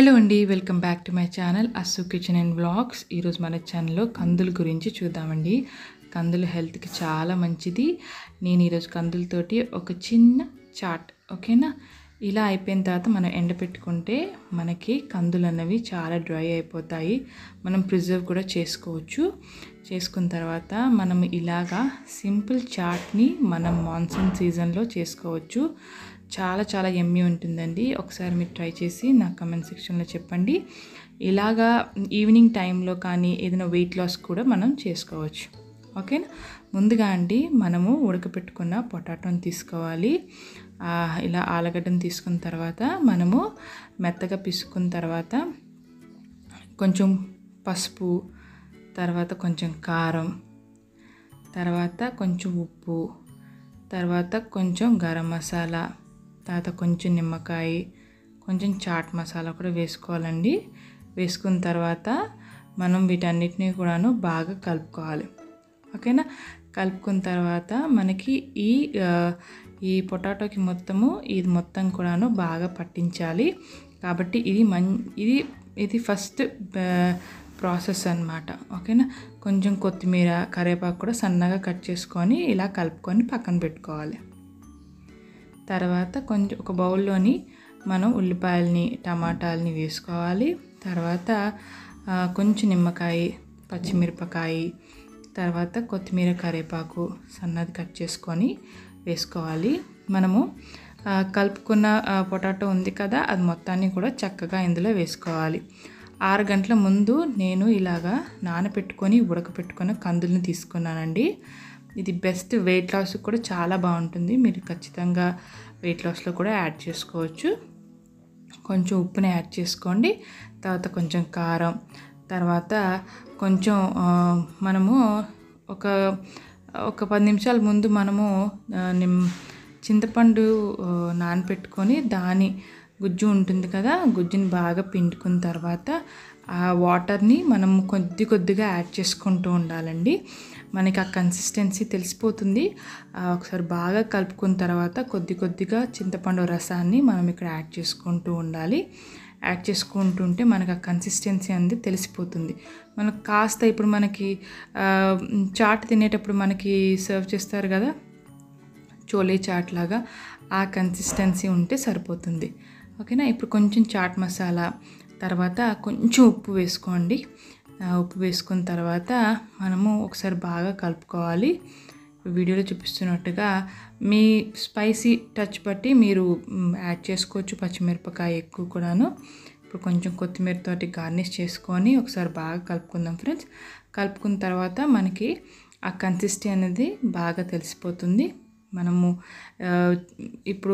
hello అండి welcome back to my channel Assu kitchen and vlogs ఈరోజు మన ఛానల్లో కందుల గురించి చూద్దామండి కందులు హెల్త్కి చాలా మంచిది నేను ఈరోజు కందులతోటి ఒక చిన్న చాట్ ఓకేనా ఇలా అయిపోయిన తర్వాత మనం ఎండపెట్టుకుంటే మనకి కందులు అన్నవి చాలా డ్రై అయిపోతాయి మనం ప్రిజర్వ్ కూడా చేసుకోవచ్చు చేసుకున్న తర్వాత మనం ఇలాగా సింపుల్ చాట్ని మనం మాన్సూన్ సీజన్లో చేసుకోవచ్చు చాలా చాలా ఎమ్మి ఉంటుందండి ఒకసారి మీరు ట్రై చేసి నా కమెంట్ సెక్షన్లో చెప్పండి ఇలాగా ఈవినింగ్ టైంలో కానీ ఏదైనా వెయిట్ లాస్ కూడా మనం చేసుకోవచ్చు ఓకేనా ముందుగా అండి మనము ఉడకపెట్టుకున్న పొటాటోని తీసుకోవాలి ఆ, ఇలా ఆలుగడ్డను తీసుకున్న తర్వాత మనము మెత్తగా పిసుకున్న తర్వాత కొంచెం పసుపు తర్వాత కొంచెం కారం తర్వాత కొంచెం ఉప్పు తర్వాత కొంచెం గరం మసాలా తర్వాత కొంచెం నిమ్మకాయ కొంచెం చాట్ మసాలా కూడా వేసుకోవాలండి వేసుకున్న తర్వాత మనం వీటన్నిటిని కూడాను బాగా కలుపుకోవాలి ఓకేనా కలుపుకున్న తర్వాత మనకి ఈ ఆ, ఈ పొటాటోకి మొత్తము ఇది మొత్తం కూడాను బాగా పట్టించాలి కాబట్టి ఇది మం ఇది ఇది ఫస్ట్ ప్రాసెస్ అన్నమాట ఓకేనా కొంచెం కొత్తిమీర కరివేపాకు కూడా సన్నగా కట్ చేసుకొని ఇలా కలుపుకొని పక్కన పెట్టుకోవాలి తర్వాత కొంచెం ఒక బౌల్లోని మనం ఉల్లిపాయలని టమాటాలని వేసుకోవాలి తర్వాత ఆ, కొంచెం నిమ్మకాయ పచ్చిమిరపకాయ తర్వాత కొత్తిమీర కరివేపాకు సన్నది కట్ చేసుకొని వేసుకోవాలి మనము ఆ, కలుపుకున్న ఆ, పొటాటో ఉంది కదా అది మొత్తాన్ని కూడా చక్కగా ఇందులో వేసుకోవాలి ఆరు గంటల ముందు నేను ఇలాగా నానబెట్టుకొని ఉడకపెట్టుకొని కందుల్ని తీసుకున్నానండి ఇది బెస్ట్ వెయిట్ లాస్ కూడా చాలా బాగుంటుంది మీరు ఖచ్చితంగా వెయిట్ లాస్లో కూడా యాడ్ చేసుకోవచ్చు కొంచెం ఉప్పుని యాడ్ చేసుకోండి తర్వాత కొంచెం కారం తర్వాత కొంచెం ఆ, మనము ఒక ఒక పది నిమిషాల ముందు మనము ఆ, నిమ్ చింతపండు ఆ, నానబెట్టుకొని దాని గుజ్జు ఉంటుంది కదా గుజ్జుని బాగా పిండుకున్న తర్వాత ఆ వాటర్ని మనం కొద్ది కొద్దిగా యాడ్ చేసుకుంటూ ఉండాలండి మనకి ఆ కన్సిస్టెన్సీ తెలిసిపోతుంది ఆ, ఒకసారి బాగా కలుపుకున్న తర్వాత కొద్ది కొద్దిగా చింతపండు రసాన్ని మనం ఇక్కడ యాడ్ చేసుకుంటూ ఉండాలి యాడ్ చేసుకుంటుంటే మనకు ఆ కన్సిస్టెన్సీ అనేది తెలిసిపోతుంది మనకు కాస్త ఇప్పుడు మనకి ఆ, చాట్ తినేటప్పుడు మనకి సర్వ్ చేస్తారు కదా చోలే చాట్ లాగా ఆ కన్సిస్టెన్సీ ఉంటే సరిపోతుంది ఓకేనా ఇప్పుడు కొంచెం చాట్ మసాలా తర్వాత కొంచెం ఉప్పు వేసుకోండి ఆ, ఉప్పు వేసుకున్న తర్వాత మనము ఒకసారి బాగా కలుపుకోవాలి వీడియోలో చూపిస్తున్నట్టుగా మీ స్పైసీ టచ్ బట్టి మీరు మ్, యాడ్ చేసుకోవచ్చు పచ్చిమిరపకాయ ఎక్కువ కూడాను ఇప్పుడు కొంచెం కొత్తిమీరతోటి గార్నిష్ చేసుకొని ఒకసారి బాగా కలుపుకుందాం ఫ్రెండ్స్ కలుపుకున్న తర్వాత మనకి ఆ కన్సిస్టెన్సీ అనేది బాగా తెలిసిపోతుంది మనము ఆ, ఇప్పుడు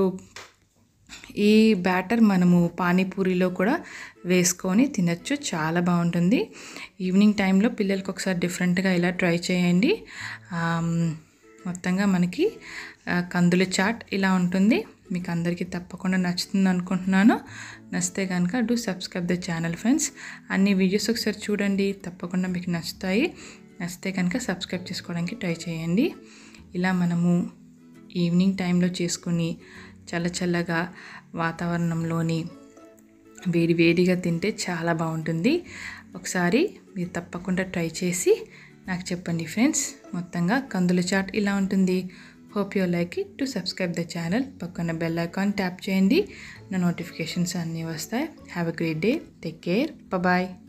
ఈ బ్యాటర్ మనము పానీపూరిలో కూడా వేసుకొని తినచ్చు చాలా బాగుంటుంది ఈవినింగ్ టైంలో పిల్లలకి ఒకసారి డిఫరెంట్గా ఇలా ట్రై చేయండి ఆమ్, మొత్తంగా మనకి ఆ, కందుల చాట్ ఇలా ఉంటుంది మీకు అందరికీ తప్పకుండా నచ్చుతుంది అనుకుంటున్నాను నచ్చితే కనుక do subscribe the channel friends అన్ని వీడియోస్ ఒకసారి చూడండి తప్పకుండా మీకు నచ్చుతాయి నచ్చితే కనుక సబ్స్క్రైబ్ చేసుకోవడానికి ట్రై చేయండి ఇలా మనము ఈవినింగ్ టైంలో చేసుకుని చల్ల చల్లగా వాతావరణంలోని వేడి వేడిగా తింటే చాలా బాగుంటుంది ఒకసారి మీరు తప్పకుండా ట్రై చేసి నాకు చెప్పండి ఫ్రెండ్స్ మొత్తంగా కందుల చాట్ ఇలా ఉంటుంది hope you like it to subscribe the channel పక్కన బెల్ ఐకాన్ ట్యాప్ చేయండి నా నోటిఫికేషన్స్ అన్నీ వస్తాయి have a great day take care bye